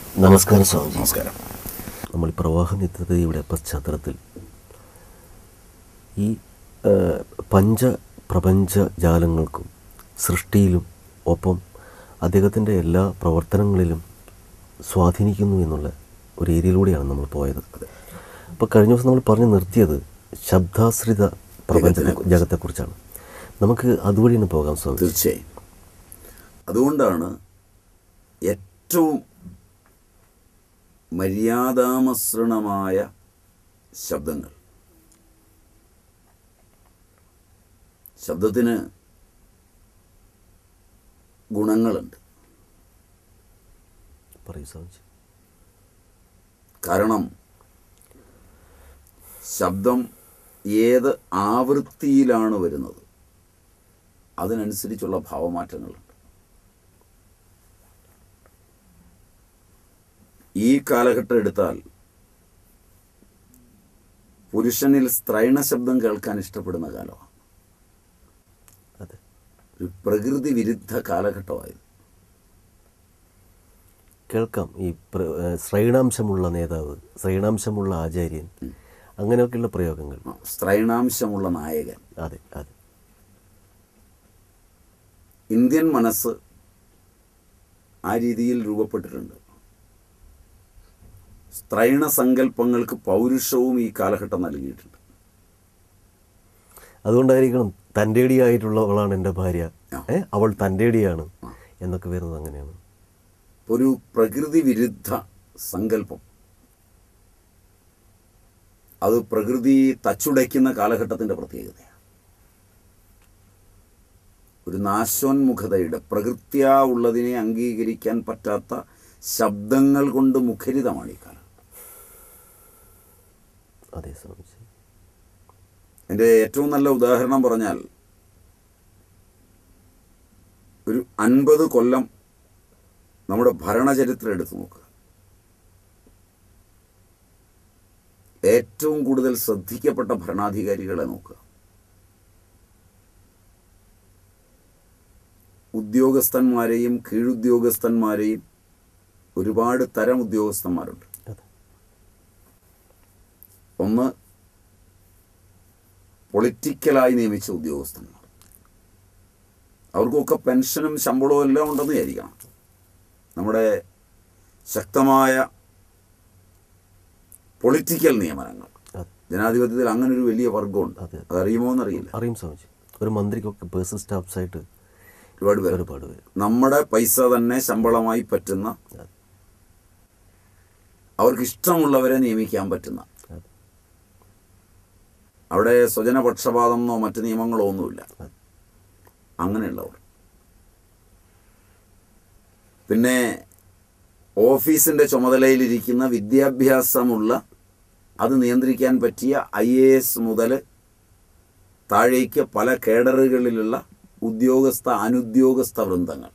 നമസ്കാരം സ്വാമിജി നമസ്കാരം നമ്മൾ ഈ പ്രവാഹ നിത്യതയുടെ പശ്ചാത്തലത്തിൽ ഈ ആ, പഞ്ച പ്രപഞ്ച ജാലങ്ങൾക്കും സൃഷ്ടിയിലും ഒപ്പം അദ്ദേഹത്തിൻ്റെ എല്ലാ പ്രവർത്തനങ്ങളിലും സ്വാധീനിക്കുന്നു എന്നുള്ള ഒരു ഏരിയയിലൂടെയാണ് നമ്മൾ പോയത് അപ്പോൾ കഴിഞ്ഞ ദിവസം നമ്മൾ പറഞ്ഞു നിർത്തിയത് ശബ്ദാശ്രിത പ്രപഞ്ച ജഗത്തിനെക്കുറിച്ച്. ജഗത്തെക്കുറിച്ചാണ് നമുക്ക് അതുവഴിയാണ് പോകാം സ്വാമി തീർച്ചയായും അതുകൊണ്ടാണ് ഏറ്റവും മര്യാദാമസൃണമായ ശബ്ദങ്ങൾ ശബ്ദത്തിന് ഗുണങ്ങളുണ്ട് പറയൂ സ്വാമിജി കാരണം ശബ്ദം ഏത് ആവൃത്തിയിലാണ് വരുന്നത് അതിനനുസരിച്ചുള്ള ഭാവമാറ്റങ്ങളുണ്ട് ഈ കാലഘട്ടം എടുത്താൽ പുരുഷനിൽ സ്ത്രൈണ ശബ്ദം കേൾക്കാൻ ഇഷ്ടപ്പെടുന്ന കാലമാണ് അതെ ഒരു പ്രകൃതി വിരുദ്ധ കാലഘട്ടമായത് കേൾക്കാം ഈ പ്ര- ഏ, ശ്രൈണാംശമുള്ള നേതാവ് ശ്രൈണാംശമുള്ള ആചാര്യൻ അങ്ങനെയൊക്കെയുള്ള പ്രയോഗങ്ങൾ ആ, സ്ത്രൈണാംശമുള്ള നായകൻ അതെ അതെ ഇന്ത്യൻ മനസ്സ് ആ രീതിയിൽ രൂപപ്പെട്ടിട്ടുണ്ട് സ്ത്രൈണ സങ്കല്പങ്ങൾക്ക് പൗരുഷവും ഈ കാലഘട്ടം നൽകിയിട്ടുണ്ട് അതുകൊണ്ടായിരിക്കണം തൻ്റെടിയായിട്ടുള്ളവളാണ് എൻ്റെ ഭാര്യ ആ. ഏ അവൾ തൻ്റെടിയാണ് എന്നൊക്കെ വരുന്നത് അങ്ങനെയാണ് ഒരു പ്രകൃതി വിരുദ്ധ സങ്കല്പം അത് പ്രകൃതി തച്ചുടയ്ക്കുന്ന കാലഘട്ടത്തിൻ്റെ പ്രത്യേകതയാണ് ഒരു നാശോന്മുഖതയുടെ പ്രകൃത്യാ ഉള്ളതിനെ അംഗീകരിക്കാൻ പറ്റാത്ത ശബ്ദങ്ങൾ കൊണ്ട് മുഖരിതമാണ് ഈ കാലം അതെ സ്വാമിജി എൻ്റെ ഏറ്റവും നല്ല ഉദാഹരണം പറഞ്ഞാൽ ഒരു അൻപത് കൊല്ലം നമ്മുടെ ഭരണചരിത്രം എടുത്തു നോക്കുക ഏറ്റവും കൂടുതൽ ശ്രദ്ധിക്കപ്പെട്ട ഭരണാധികാരികളെ നോക്കുക ഉദ്യോഗസ്ഥന്മാരെയും കീഴുദ്യോഗസ്ഥന്മാരെയും ഒരുപാട് തരം ഉദ്യോഗസ്ഥന്മാരുണ്ട് അതെ ഒന്ന് പൊളിറ്റിക്കലായി നിയമിച്ച ഉദ്യോഗസ്ഥന്മാർ അവർക്കൊക്കെ പെൻഷനും ശമ്പളവും എല്ലാം ഉണ്ടെന്ന് വിചാരിക്കണം നമ്മുടെ ശക്തമായ പൊളിറ്റിക്കൽ നിയമനങ്ങൾ അതെ ജനാധിപത്യത്തിൽ അങ്ങനെ ഒരു വലിയ വർഗമുണ്ട് അതെ. അതറിയുമോ എന്നറിയില്ല അറിയും സ്വാമിജി ഒരു മന്ത്രിക്കൊക്കെ പേഴ്സണൽ സ്റ്റാഫ്സ് ആയിട്ട് ഒരുപാട് പേർ ഒരുപാട് പേര് നമ്മുടെ പൈസ തന്നെ ശമ്പളമായി പറ്റുന്ന അതെ അവർക്ക് ഇഷ്ടമുള്ളവരെ നിയമിക്കാൻ പറ്റുന്ന അതെ അവിടെ സ്വജനപക്ഷപാതമെന്നോ മറ്റ് നിയമങ്ങളോ ഒന്നുമില്ല അതെ. അങ്ങനെയുള്ളവർ പിന്നെ ഓഫീസിൻ്റെ ചുമതലയിലിരിക്കുന്ന വിദ്യാഭ്യാസമുള്ള അത് നിയന്ത്രിക്കാൻ പറ്റിയ ഐ എ എസ് മുതൽ താഴേക്ക് പല കേഡറുകളിലുള്ള ഉദ്യോഗസ്ഥ അനുദ്യോഗസ്ഥ വൃന്ദങ്ങൾ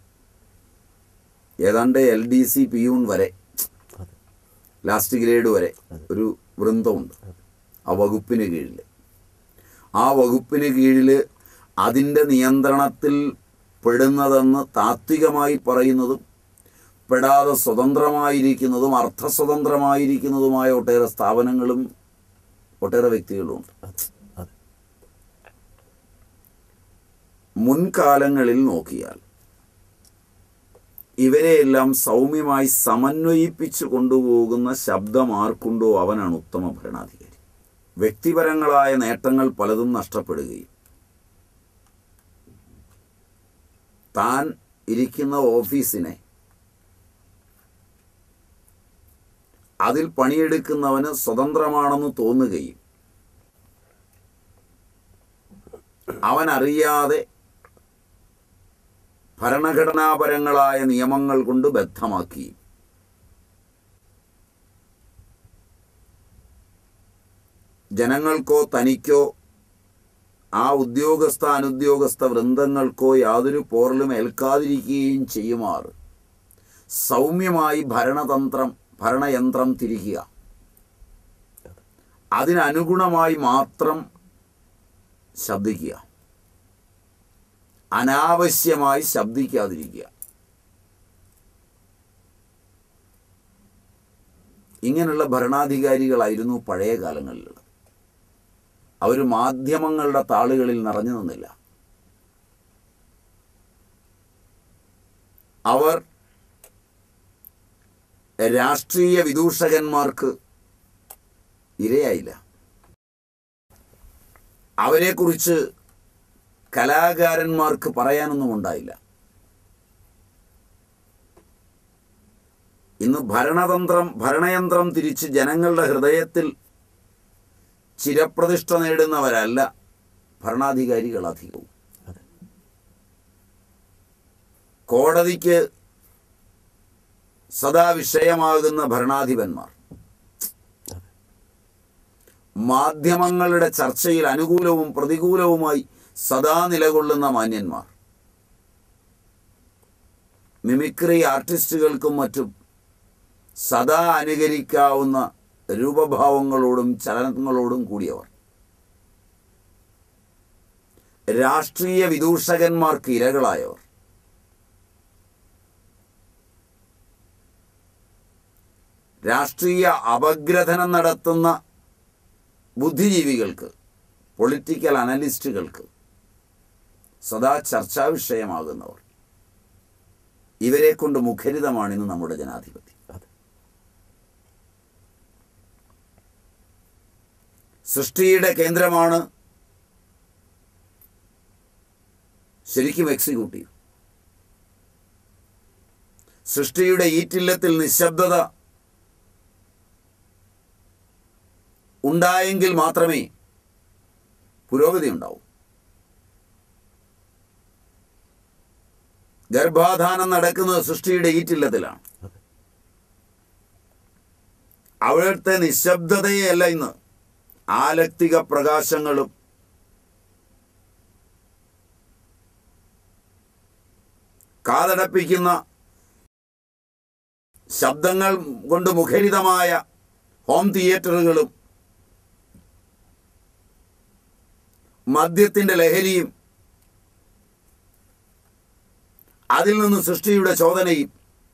ഏതാണ്ട് എൽ ഡി സി പിയൂൺ വരെ അതെ ലാസ്റ്റ് ഗ്രേഡ് വരെ ഒരു വൃന്ദമുണ്ട് ആ വകുപ്പിന് കീഴിൽ ആ വകുപ്പിന് കീഴിൽ അതിൻ്റെ നിയന്ത്രണത്തിൽ പെടുന്നതെന്ന് താത്വികമായി പറയുന്നതും പെടാതെ സ്വതന്ത്രമായിരിക്കുന്നതും അർത്ഥസ്വതന്ത്രമായിരിക്കുന്നതുമായ ഒട്ടേറെ സ്ഥാപനങ്ങളും ഒട്ടേറെ വ്യക്തികളുമുണ്ട് അതെ അതെ മുൻകാലങ്ങളിൽ നോക്കിയാൽ ഇവരെയെല്ലാം സൗമ്യമായി സമന്വയിപ്പിച്ചു കൊണ്ടുപോകുന്ന ശബ്ദം ആർക്കുണ്ടോ അവനാണ് ഉത്തമ ഭരണാധികാരി വ്യക്തിപരങ്ങളായ നേട്ടങ്ങൾ പലതും നഷ്ടപ്പെടുകയും താൻ ഇരിക്കുന്ന ഓഫീസിനെ അതിൽ പണിയെടുക്കുന്നവന് സ്വതന്ത്രമാണെന്ന് തോന്നുകയും അവൻ അറിയാതെ ഭരണഘടനാപരങ്ങളായ നിയമങ്ങൾ കൊണ്ട് ബദ്ധമാക്കി ജനങ്ങൾക്കോ തനിക്കോ ആ ഉദ്യോഗസ്ഥ അനുദ്യോഗസ്ഥ വൃന്ദങ്ങൾക്കോ യാതൊരു പോറലും ഏൽക്കാതിരിക്കുകയും ചെയ്യുമാറ് സൗമ്യമായി ഭരണതന്ത്രം ഭരണയന്ത്രം തിരിക്കുക അതിനനുഗുണമായി മാത്രം ശബ്ദിക്കുക അനാവശ്യമായി ശബ്ദിക്കാതിരിക്കുക ഇങ്ങനെയുള്ള ഭരണാധികാരികളായിരുന്നു പഴയ കാലങ്ങളിലുള്ളത് അവർ മാധ്യമങ്ങളുടെ താളുകളിൽ നിറഞ്ഞു നിന്നില്ല അവർ രാഷ്ട്രീയ വിദൂഷകന്മാർക്ക് ഇരയായില്ല അവരെക്കുറിച്ച് കലാകാരന്മാർക്ക് പറയാനൊന്നും ഉണ്ടായില്ല ഇന്ന് ഭരണതന്ത്രം ഭരണയന്ത്രം തിരിച്ച് ജനങ്ങളുടെ ഹൃദയത്തിൽ ചിരപ്രതിഷ്ഠ നേടുന്നവരല്ല ഭരണാധികാരികൾ അധികവും അതെ കോടതിക്ക് സദാ വിഷയമാകുന്ന ഭരണാധിപന്മാർ മാധ്യമങ്ങളുടെ ചർച്ചയിൽ അനുകൂലവും പ്രതികൂലവുമായി സദാ നിലകൊള്ളുന്ന മാന്യന്മാർ മിമിക്രി ആർട്ടിസ്റ്റുകൾക്കും മറ്റും സദാ അനുകരിക്കാവുന്ന രൂപഭാവങ്ങളോടും ചലനങ്ങളോടും കൂടിയവർ രാഷ്ട്രീയ വിദൂഷകന്മാർക്ക് ഇരകളായവർ രാഷ്ട്രീയ അപഗ്രഥനം നടത്തുന്ന ബുദ്ധിജീവികൾക്ക് പൊളിറ്റിക്കൽ അനലിസ്റ്റുകൾക്ക് സദാ ചർച്ചാ വിഷയമാകുന്നവർ ഇവരെ കൊണ്ട് മുഖരിതമാണ് ഇന്ന് നമ്മുടെ ജനാധിപത്യം അതെ സൃഷ്ടിയുടെ കേന്ദ്രമാണ് ശരിക്കും എക്സിക്യൂട്ടീവ് സൃഷ്ടിയുടെ ഈറ്റില്ലത്തിൽ നിശബ്ദത ഉണ്ടായെങ്കിൽ മാത്രമേ പുരോഗതി ഉണ്ടാവൂ ഗർഭാധാനം നടക്കുന്നത് സൃഷ്ടിയുടെ ഈറ്റില്ലത്തിലാണ് അതെ അവിടുത്തെ നിശബ്ദതയല്ല ഇന്ന് ആലക്തിക പ്രകാശങ്ങളും കാതടപ്പിക്കുന്ന ശബ്ദങ്ങൾ കൊണ്ട് മുഖരിതമായ ഹോം തിയേറ്ററുകളും മദ്യത്തിൻ്റെ ലഹരിയും അതിൽ നിന്ന് സൃഷ്ടിയുടെ ചോദനയും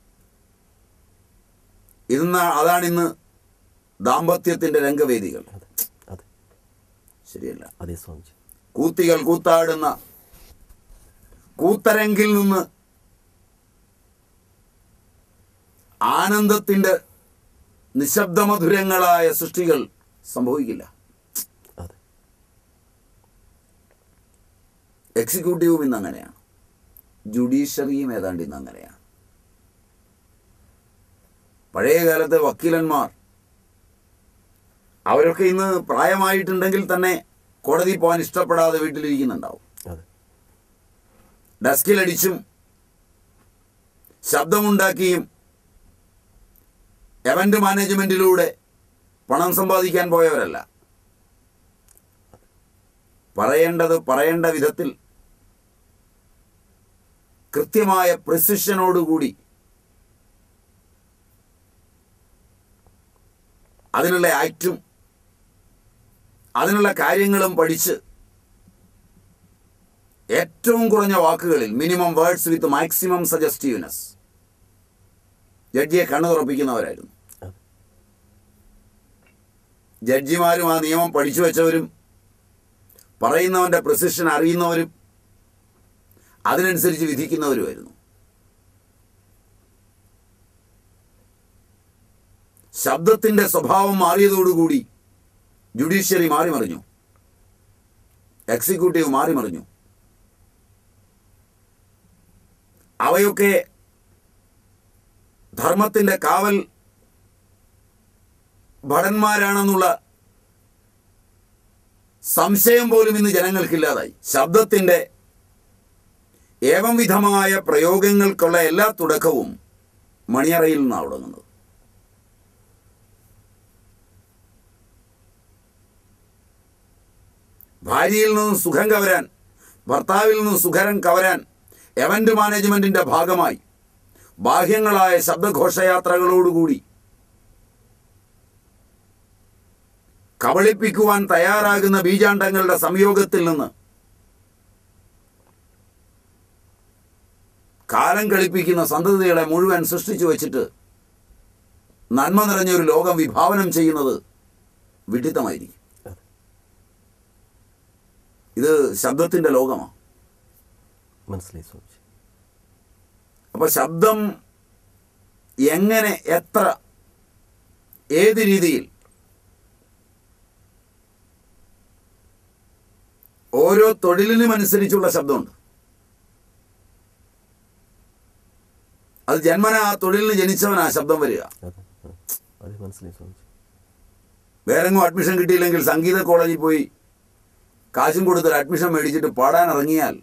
ഇന്ന് അതാണിന്ന് ദാമ്പത്യത്തിൻ്റെ രംഗവേദികൾ അതെ അതെ ശരിയല്ല അതെ സ്വാമിജി കൂത്തികൾ കൂത്താടുന്ന കൂത്തരങ്കിൽ നിന്ന് ആനന്ദത്തിൻ്റെ നിശബ്ദമധുരങ്ങളായ സൃഷ്ടികൾ സംഭവിക്കില്ല അതെ എക്സിക്യൂട്ടീവും ഇന്ന് അങ്ങനെയാണ് ജുഡീഷ്യറിയും ഏതാണ്ട് ഇന്ന് അങ്ങനെയാണ് പഴയ കാലത്തെ വക്കീലന്മാർ അവരൊക്കെ ഇന്ന് പ്രായമായിട്ടുണ്ടെങ്കിൽ തന്നെ കോടതി പോകാൻ ഇഷ്ടപ്പെടാതെ വീട്ടിലിരിക്കുന്നുണ്ടാവും അതെ ഡെസ്കിലടിച്ചും ശബ്ദമുണ്ടാക്കിയും എവന്റ് മാനേജ്മെന്റിലൂടെ പണം സമ്പാദിക്കാൻ പോയവരല്ല പറയേണ്ടത് പറയേണ്ട വിധത്തിൽ കൃത്യമായ പ്രിസിഷനോടുകൂടി അതിനുള്ള ആക്റ്റും അതിനുള്ള കാര്യങ്ങളും പഠിച്ച് ഏറ്റവും കുറഞ്ഞ വാക്കുകളിൽ minimum words with maximum suggestiveness ജഡ്ജിയെ കണ്ണു തുറപ്പിക്കുന്നവരായിരുന്നു അതെ ജഡ്ജിമാരും ആ നിയമം പഠിച്ചു വെച്ചവരും പറയുന്നവൻ്റെ പ്രിസിഷൻ അറിയുന്നവരും അതിനനുസരിച്ച് വിധിക്കുന്നവരുമായിരുന്നു ശബ്ദത്തിൻ്റെ സ്വഭാവം മാറിയതോടുകൂടി ജുഡീഷ്യറി മാറി മറിഞ്ഞു എക്സിക്യൂട്ടീവ് മാറി മറിഞ്ഞു അവയൊക്കെ ധർമ്മത്തിൻ്റെ കാവൽ ഭടന്മാരാണെന്നുള്ള സംശയം പോലും ഇന്ന് ജനങ്ങൾക്കില്ലാതായി ശബ്ദത്തിൻ്റെ ഏവം വിധമായ പ്രയോഗങ്ങൾക്കുള്ള എല്ലാ തുടക്കവും മണിയറയിൽ നിന്നാണ് തുടങ്ങുന്നത് ഭാര്യയിൽ നിന്ന് സുഖം കവരാൻ ഭർത്താവിൽ നിന്ന് സുഖരം കവരാൻ എവന്റ് മാനേജ്മെന്റിന്റെ ഭാഗമായി ബാഹ്യങ്ങളായ ശബ്ദഘോഷയാത്രകളോടുകൂടി കബളിപ്പിക്കുവാൻ തയ്യാറാകുന്ന ബീജാണ്ടങ്ങളുടെ സംയോഗത്തിൽ നിന്ന് കാലം കളിപ്പിക്കുന്ന സന്തതികളെ മുഴുവൻ സൃഷ്ടിച്ചു വച്ചിട്ട് നന്മ നിറഞ്ഞ ഒരു ലോകം വിഭാവനം ചെയ്യുന്നത് വിഡിത്തമായിരിക്കും അതെ ഇത് ശബ്ദത്തിൻ്റെ ലോകമാണ് മനസ്സിലായി സ്വാമിജി അപ്പോൾ ശബ്ദം എങ്ങനെ എത്ര ഏത് രീതിയിൽ ഓരോ തൊഴിലിനും അനുസരിച്ചുള്ള ശബ്ദമുണ്ട് അത് ജന്മന ആ തൊഴിലിന് ജനിച്ചവനാ ശബ്ദം വരിക അതെ ആ. അതെ മനസ്സിലായി സ്വാമിജി വേറെങ്ങും അഡ്മിഷൻ കിട്ടിയില്ലെങ്കിൽ സംഗീത കോളേജിൽ പോയി കാശും കൊടുത്തൊരു അഡ്മിഷൻ മേടിച്ചിട്ട് പാടാൻ ഇറങ്ങിയാൽ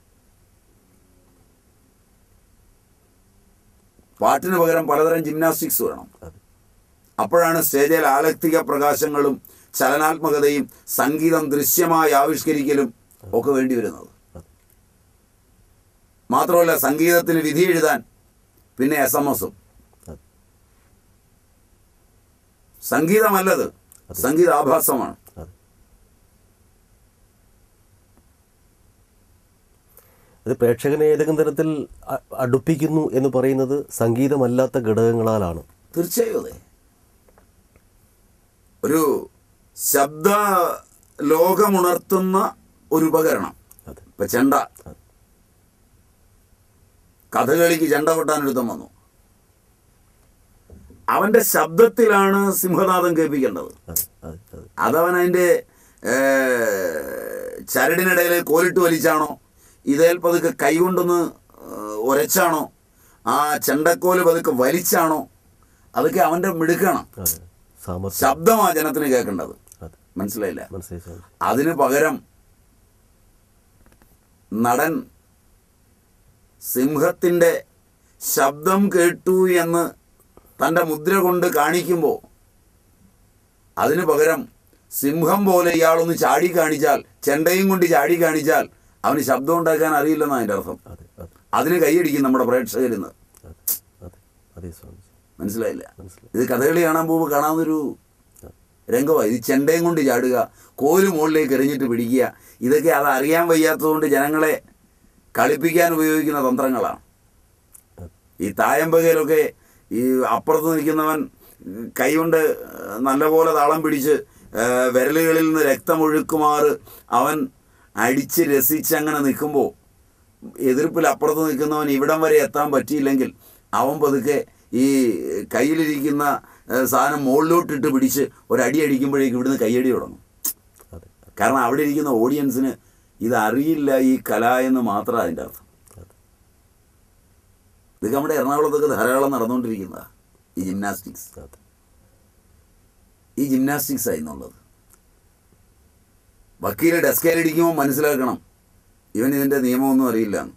പാട്ടിന് പകരം പലതരം ജിംനാസ്റ്റിക്സ് വേണം അതെ അപ്പോഴാണ് സ്റ്റേജിൽ ആലക്തിക പ്രകാശങ്ങളും ചലനാത്മകതയും സംഗീതം ദൃശ്യമായി ആവിഷ്കരിക്കലും ഒക്കെ വേണ്ടി വരുന്നത് അതെ മാത്രമല്ല സംഗീതത്തിന് വിധി എഴുതാൻ പിന്നെ എസ് എം എസും അതെ സംഗീതമല്ലത് സംഗീതാഭാസമാണ് അതെ അത് പ്രേക്ഷകനെ ഏതെങ്കിലും തരത്തിൽ അ- അടുപ്പിക്കുന്നു എന്ന് പറയുന്നത് സംഗീതമല്ലാത്ത ഘടകങ്ങളാലാണ് തീർച്ചയായും അതെ ഒരു ശബ്ദ ലോകമുണർത്തുന്ന ഒരു ഉപകരണം അതെ ഇപ്പൊ ചെണ്ട അതെ കഥകളിക്ക് ചെണ്ട കൊട്ടാൻ ഒരുത്തം വന്നു അവന്റെ ശബ്ദത്തിലാണ് സിംഹനാഥം കേൾപ്പിക്കേണ്ടത് അതെ അതെ അതെ അതവൻ അതിൻ്റെ ചരടിനിടയിൽ കോലിട്ട് വലിച്ചാണോ ഇതേൽ പതുക്കെ കൈകൊണ്ടൊന്ന് ഏഹ്, ഉരച്ചാണോ ആ ചെണ്ടക്കോല് പതുക്കെ വലിച്ചാണോ അതൊക്കെ അവൻ്റെ മിടുക്കണം അതെ സാമർത്ഥ്യം ശബ്ദമാ ജനത്തിന് കേൾക്കേണ്ടത് അതെ മനസ്സിലായില്ല മനസ്സിലായി സ്വാമിജി അതിന് പകരം നടൻ സിംഹത്തിൻ്റെ ശബ്ദം കേട്ടു എന്ന് തൻ്റെ മുദ്ര കൊണ്ട് കാണിക്കുമ്പോൾ അതിന് പകരം സിംഹം പോലെ ഇയാളൊന്ന് ചാടി കാണിച്ചാൽ ചെണ്ടയും കൊണ്ട് ചാടി കാണിച്ചാൽ അവന് ശബ്ദം ഉണ്ടാക്കാൻ അറിയില്ലെന്നാണ് അതിൻ്റെ അർത്ഥം അതെ അതെ അതിന് കൈയടിക്കും നമ്മുടെ പ്രേക്ഷകരിന്ന് അതെ അതെ അതെ സ്വാമിജി മനസ്സിലായില്ല മനസ്സിലായി ഇത് കഥകളി കാണാൻ പോകുമ്പോൾ കാണാവുന്നൊരു രംഗമാണ് ഇത് ചെണ്ടയും കൊണ്ട് ചാടുക കോല് മുകളിലേക്ക് എറിഞ്ഞിട്ട് പിടിക്കുക ഇതൊക്കെ അത് അറിയാൻ വയ്യാത്തതുകൊണ്ട് ജനങ്ങളെ കളിപ്പിക്കാൻ ഉപയോഗിക്കുന്ന തന്ത്രങ്ങളാണ് ഈ തായമ്പകയിലൊക്കെ ഈ അപ്പുറത്ത് നിൽക്കുന്നവൻ കൈകൊണ്ട് നല്ലപോലെ താളം പിടിച്ച് ആ, വിരലുകളിൽ നിന്ന് രക്തമൊഴുക്കുമാറ് അവൻ അടിച്ച് രസിച്ച് അങ്ങനെ നിൽക്കുമ്പോൾ എതിർപ്പിൽ അപ്പുറത്ത് നിൽക്കുന്നവൻ ഇവിടം വരെ എത്താൻ പറ്റിയില്ലെങ്കിൽ അവൻ പതുക്കെ ഈ കയ്യിലിരിക്കുന്ന ആ, സാധനം മുകളിലോട്ടിട്ട് പിടിച്ച് ഒരടി അടിക്കുമ്പോഴേക്ക് ഇവിടുന്ന് കയ്യടി തുടങ്ങും അതെ കാരണം അവിടെ ഇരിക്കുന്ന ഓഡിയൻസിന് ഇതറിയില്ല ഈ കല എന്ന് മാത്രമാണ് അതിൻ്റെ അർത്ഥം അതെ ഇത് നമ്മുടെ എറണാകുളത്തൊക്കെ ധാരാളം നടന്നുകൊണ്ടിരിക്കുന്നതാണ് ഈ ജിംനാസ്റ്റിക്സ് അതെ ഈ ജിംനാസ്റ്റിക്സ് ആയിരുന്നുള്ളത് വക്കീല് ഡെസ്കേലടിക്കുമ്പോൾ മനസ്സിലാക്കണം ഇവൻ ഇതിൻ്റെ നിയമമൊന്നും അറിയില്ല എന്ന്.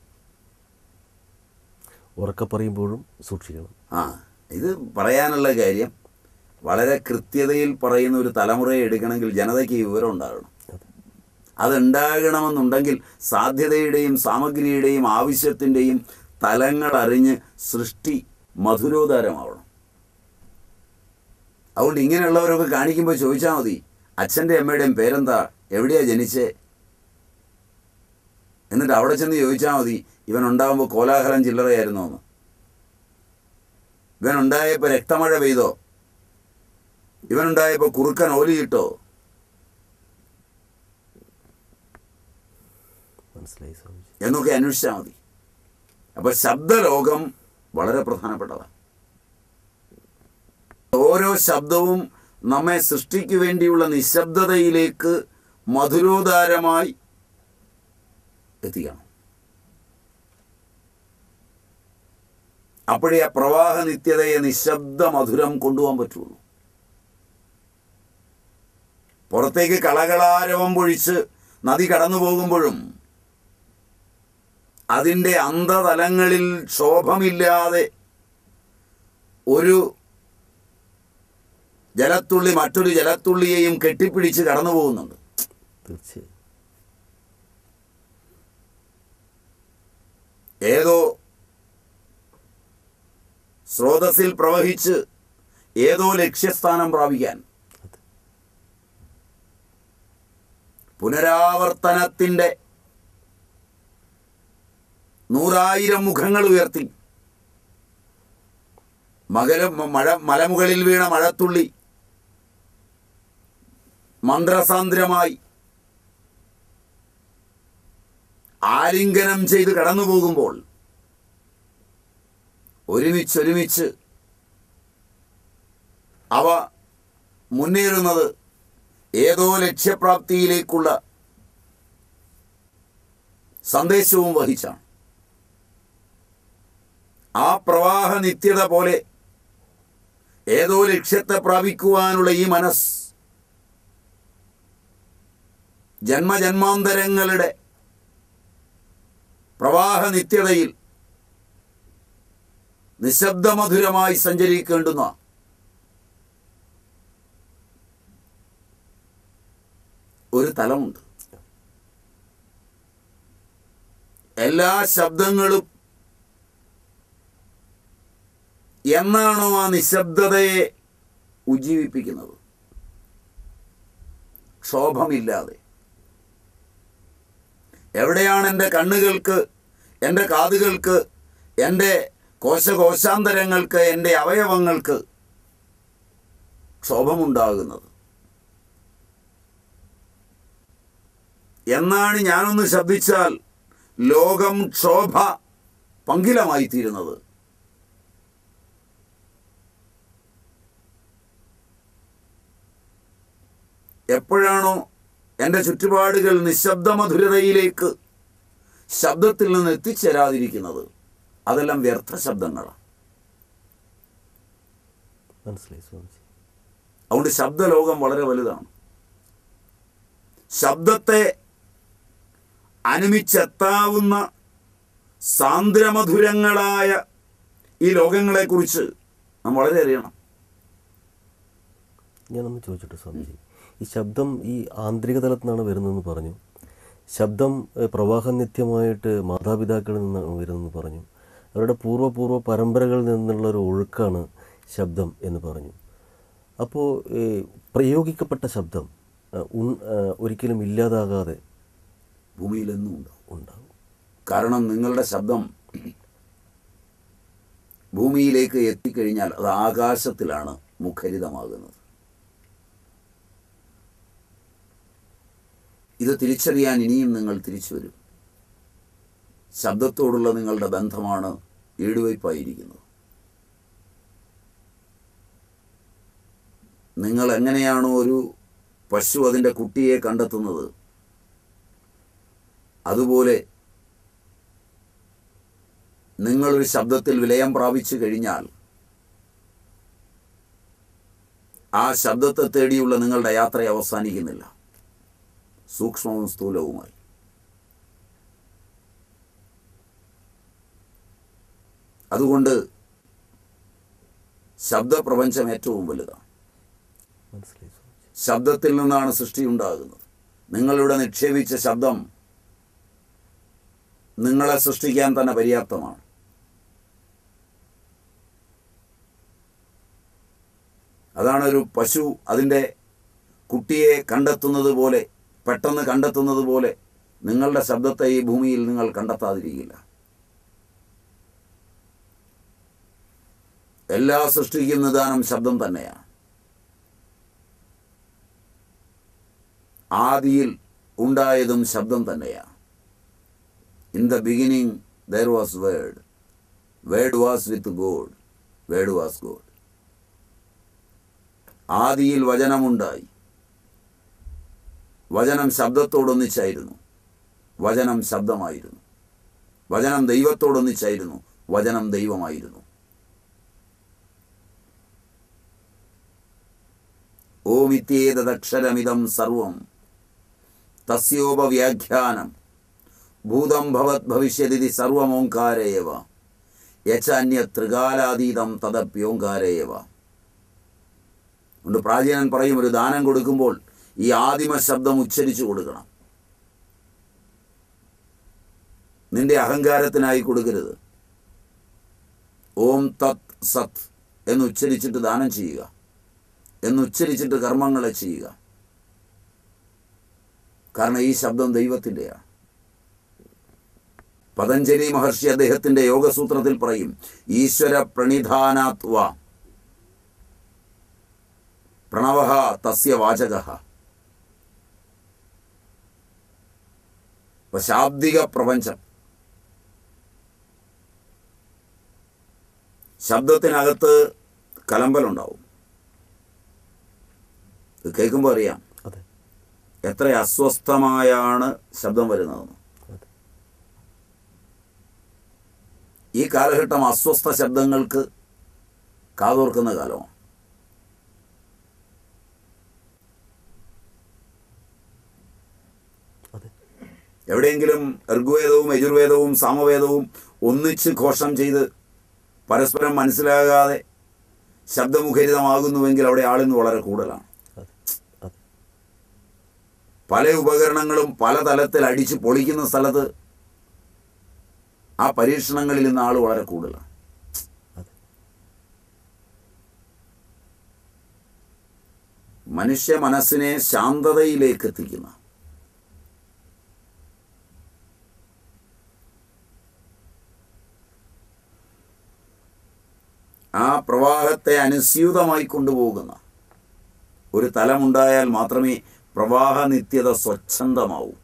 ഉറക്കെ പറയുമ്പോഴും സൂക്ഷിക്കണം ആ ഇത് പറയാനുള്ള കാര്യം വളരെ കൃത്യതയിൽ പറയുന്ന ഒരു തലമുറയെ എടുക്കണമെങ്കിൽ ജനതയ്ക്ക് ഈ വിവരം ഉണ്ടാകണം അതെ അതുണ്ടാകണമെന്നുണ്ടെങ്കിൽ സാധ്യതയുടെയും സാമഗ്രിയുടെയും ആവശ്യത്തിൻ്റെയും തലങ്ങൾ അറിഞ്ഞ് സൃഷ്ടി മധുരോദാരമാവണം അതുകൊണ്ട് ഇങ്ങനെയുള്ളവരൊക്കെ കാണിക്കുമ്പോൾ ചോദിച്ചാൽ മതി അച്ഛൻ്റെ അമ്മയുടെയും പേരെന്താ എവിടെയാ ജനിച്ചേ എന്നിട്ട് അവിടെ ചെന്ന് ചോദിച്ചാൽ മതി ഇവൻ ഉണ്ടാകുമ്പോൾ കോലാഹലം ചില്ലറയായിരുന്നോ എന്ന് ഇവൻ ഉണ്ടായപ്പോൾ രക്തമഴ പെയ്തോ ഇവൻ ഉണ്ടായപ്പോൾ കുറുക്കൻ ഓലിയിട്ടോ മനസ്സിലായി സ്വാമിജി എന്നൊക്കെ അന്വേഷിച്ചാൽ മതി അപ്പോൾ ശബ്ദലോകം വളരെ പ്രധാനപ്പെട്ടതാണ് ഓരോ ശബ്ദവും നമ്മെ സൃഷ്ടിക്കു വേണ്ടിയുള്ള നിശബ്ദതയിലേക്ക് മധുരോദാരമായി എത്തിക്കണം അപ്പോഴേ ആ പ്രവാഹ നിത്യതയെ നിശബ്ദ മധുരം കൊണ്ടുപോകാൻ പറ്റുള്ളൂ പുറത്തേക്ക് കളകളാരവം പൊഴിച്ച് നദി കടന്നു പോകുമ്പോഴും അതിൻ്റെ അന്തതലങ്ങളിൽ ക്ഷോഭമില്ലാതെ ഒരു ജലത്തുള്ളി മറ്റൊരു ജലത്തുള്ളിയെയും കെട്ടിപ്പിടിച്ച് കടന്നു പോകുന്നുണ്ട് തീർച്ചയായും ഏതോ സ്രോതസ്സിൽ പ്രവഹിച്ച് ഏതോ ലക്ഷ്യസ്ഥാനം പ്രാപിക്കാൻ അതെ പുനരാവർത്തനത്തിൻ്റെ നൂറായിരം മുഖങ്ങൾ ഉയർത്തി മകല മഴ മലമുകളിൽ വീണ മഴത്തുള്ളി മന്ത്രസാന്ദ്രമായി ആലിംഗനം ചെയ്ത് കടന്നു പോകുമ്പോൾ ഒരുമിച്ചൊരുമിച്ച് അവ മുന്നേറുന്നത് ഏതോ ലക്ഷ്യപ്രാപ്തിയിലേക്കുള്ള സന്ദേശവും വഹിച്ചാണ് ആ പ്രവാഹ നിത്യത പോലെ ഏതോ ലക്ഷ്യത്തെ പ്രാപിക്കുവാനുള്ള ഈ മനസ്സ് ജന്മജന്മാന്തരങ്ങളുടെ പ്രവാഹ നിത്യതയിൽ നിശബ്ദമധുരമായി സഞ്ചരിക്കേണ്ടുന്ന ഒരു തലമുണ്ട് എല്ലാ ശബ്ദങ്ങളും എന്നാണോ ആ നിശബ്ദതയെ ഉജ്ജീവിപ്പിക്കുന്നത് ക്ഷോഭമില്ലാതെ എവിടെയാണ് എൻ്റെ കണ്ണുകൾക്ക് എൻ്റെ കാതുകൾക്ക് എൻ്റെ കോശകോശാന്തരങ്ങൾക്ക് എൻ്റെ അവയവങ്ങൾക്ക് ക്ഷോഭമുണ്ടാകുന്നത് എന്നാണ് ഞാനൊന്ന് ശബ്ദിച്ചാൽ ലോകം ക്ഷോഭ പങ്കിലമായി തീരുന്നത് എപ്പോഴാണോ എൻ്റെ ചുറ്റുപാടുകൾ നിശബ്ദമധുരതയിലേക്ക് ശബ്ദത്തിൽ നിന്ന് എത്തിച്ചേരാതിരിക്കുന്നത് അതെല്ലാം വ്യർത്ഥ ശബ്ദങ്ങളാണ് മനസ്സിലായി സ്വാമിജി അതുകൊണ്ട് ശബ്ദലോകം വളരെ വലുതാണ് ശബ്ദത്തെ അനുമിച്ചെത്താവുന്ന സാന്ദ്രമധുരങ്ങളായ ഈ ലോകങ്ങളെക്കുറിച്ച് നാം വളരെ അറിയണം ഞാനൊന്ന് ചോദിച്ചോട്ടെ സ്വാമിജി ഈ ശബ്ദം ഈ ആന്തരിക തലത്തിൽ നിന്നാണ് വരുന്നതെന്ന് പറഞ്ഞു ശബ്ദം ഏഹ്, പ്രവാഹനിത്യമായിട്ട് മാതാപിതാക്കളിൽ നിന്നാണ് വരുന്നതെന്ന് പറഞ്ഞു അവരുടെ പൂർവ്വപൂർവ്വ പരമ്പരകളിൽ നിന്നുള്ള ഒരു ഒഴുക്കാണ് ശബ്ദം എന്ന് പറഞ്ഞു അപ്പോൾ പ്രയോഗിക്കപ്പെട്ട ശബ്ദം ഏഹ്, ഉൺ- ഏഹ്, ഒരിക്കലും ഇല്ലാതാകാതെ ഭൂമിയിലെന്നും ഉണ്ടാവും ഉണ്ടാകും കാരണം നിങ്ങളുടെ ശബ്ദം ഭൂമിയിലേക്ക് എത്തിക്കഴിഞ്ഞാൽ അത് ആകാശത്തിലാണ് മുഖരിതമാകുന്നത് ഇത് തിരിച്ചറിയാൻ ഇനിയും നിങ്ങൾ തിരിച്ചു വരും ശബ്ദത്തോടുള്ള നിങ്ങളുടെ ബന്ധമാണ് ഈടുവയ്പായിരിക്കുന്നത് നിങ്ങൾ എങ്ങനെയാണോ ഒരു പശു അതിൻ്റെ കുട്ടിയെ കണ്ടെത്തുന്നത് അതുപോലെ നിങ്ങളൊരു ശബ്ദത്തിൽ വിലയം പ്രാപിച്ചു കഴിഞ്ഞാൽ ആ ശബ്ദത്തെ തേടിയുള്ള നിങ്ങളുടെ യാത്ര അവസാനിക്കുന്നില്ല സൂക്ഷ്മവും സ്ഥൂലവുമായി അതുകൊണ്ട് ശബ്ദപ്രപഞ്ചം ഏറ്റവും വലുതാണ് മനസ്സിലായി സ്വാമിജി ശബ്ദത്തിൽ നിന്നാണ് സൃഷ്ടി ഉണ്ടാകുന്നത് നിങ്ങളിവിടെ നിക്ഷേപിച്ച ശബ്ദം നിങ്ങളെ സൃഷ്ടിക്കാൻ തന്നെ പര്യാപ്തമാണ് അതാണ് ഒരു പശു അതിൻ്റെ കുട്ടിയെ കണ്ടെത്തുന്നത് പോലെ പെട്ടെന്ന് കണ്ടെത്തുന്നത് പോലെ നിങ്ങളുടെ ശബ്ദത്തെ ഈ ഭൂമിയിൽ നിങ്ങൾ കണ്ടെത്താതിരിക്കില്ല എല്ലാ സൃഷ്ടിക്കും നിദാനം ശബ്ദം തന്നെയാണ് ആദിയിൽ ഉണ്ടായതും ശബ്ദം തന്നെയാണ് in the beginning there was word word was with God word was God ആദിയിൽ വചനമുണ്ടായി വചനം ശബ്ദത്തോടൊന്നിച്ചായിരുന്നു വചനം ശബ്ദമായിരുന്നു വചനം ദൈവത്തോടൊന്നിച്ചായിരുന്നു വചനം ദൈവമായിരുന്നു ഓമിത്യേതദക്ഷരമിതം സർവം തസ്യോപവ്യാഖ്യാനം ഭൂതം ഭവത് ഭവിഷ്യതി സർവമോങ്കാരേവ യച്ചാന്യ ത്രികാലാതീതം തദപ്യോങ്കാരേവ അതുകൊണ്ട് പ്രാചീനൻ പറയും ഒരു ദാനം കൊടുക്കുമ്പോൾ ഈ ആദിമ ശബ്ദം ഉച്ചരിച്ചു കൊടുക്കണം നിന്റെ അഹങ്കാരത്തിനായി കൊടുക്കരുത് ഓം തത് സത് എന്ന് ഉച്ചരിച്ചിട്ട് ദാനം ചെയ്യുക എന്നുച്ചരിച്ചിട്ട് കർമ്മങ്ങളെ ചെയ്യുക കാരണം ഈ ശബ്ദം ദൈവത്തിൻ്റെയാണ് പതഞ്ജലി മഹർഷി അദ്ദേഹത്തിൻ്റെ യോഗസൂത്രത്തിൽ പറയും ഈശ്വര പ്രണിധാനാത്വ പ്രണവ തസ്യ വാചക ശാബ്ദിക പ്രപഞ്ചം ശബ്ദത്തിനകത്ത് കലമ്പലുണ്ടാവും ഇത് കേൾക്കുമ്പോൾ അറിയാം അതെ എത്ര അസ്വസ്ഥമായാണ് ശബ്ദം വരുന്നതെന്ന് അതെ ഈ കാലഘട്ടം അസ്വസ്ഥ ശബ്ദങ്ങൾക്ക് കാതോർക്കുന്ന കാലമാണ് അതെ എവിടെയെങ്കിലും ഋഗ്വേദവും യജുർവേദവും സാമവേദവും ഒന്നിച്ച് ഘോഷം ചെയ്ത് പരസ്പരം മനസ്സിലാകാതെ ശബ്ദമുഖരിതമാകുന്നുവെങ്കിൽ അവിടെ ആളിന്ന് വളരെ കൂടുതലാണ് അതെ അതെ പല ഉപകരണങ്ങളും പല തലത്തിൽ അടിച്ച് പൊളിക്കുന്ന സ്ഥലത്ത് ആ പരീക്ഷണങ്ങളിൽ ഇന്ന് ആൾ വളരെ കൂടുതലാണ് അതെ മനുഷ്യ മനസ്സിനെ ശാന്തതയിലേക്ക് എത്തിക്കുന്ന ആ പ്രവാഹത്തെ അനുസ്യൂതമായി കൊണ്ടുപോകുന്ന ഒരു തലമുണ്ടായാൽ മാത്രമേ പ്രവാഹ നിത്യത സ്വച്ഛന്തമാവൂ